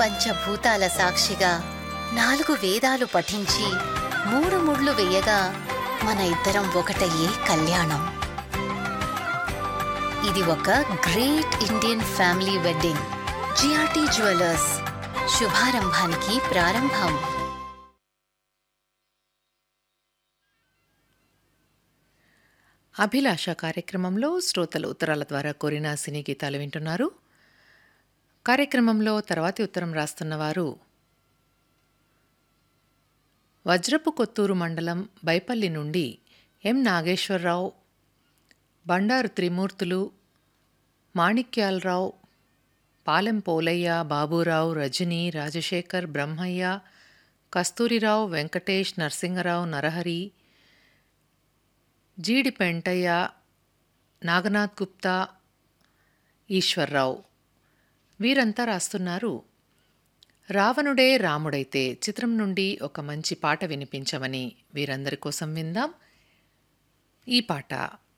పంచభూతాల సాక్షిగా నాలుగు వేదాలు పఠించి మూడు ముళ్ళు వేయగా మన ఇద్దరం ఒకటయ్యే కళ్యాణం ఇది ఒక great Indian family wedding GRT jewellers శుభారంభానికి ప్రారంభం అభిలాష కార్యక్రమంలో శ్రోతలు ఉత్తరాల ద్వారా కోరిన సినీ గీతాలు వింటున్నారు కార్యక్రమంలో తర్వాతి ఉత్తరం రాస్తున్నవారు వజ్రపు కొత్తూరు మండలం బైపల్లి నుండి ఎం నాగేశ్వరరావు బండారు త్రిమూర్తులు మాణిక్యాలరావు పాలెం పోలయ్య బాబురావు రజని రాజశేఖర్ బ్రహ్మయ్య కస్తూరిరావు వెంకటేష్ నరసింగరావు నరహరి జీడి పెంటయ్య నాగనాథ్ గుప్తా ఈశ్వర్రావు వీరంతా రాస్తున్నారు రావణుడే రాముడైతే చిత్రం నుండి ఒక మంచి పాట వినిపించమని వీరందరి కోసం విందాం ఈ పాట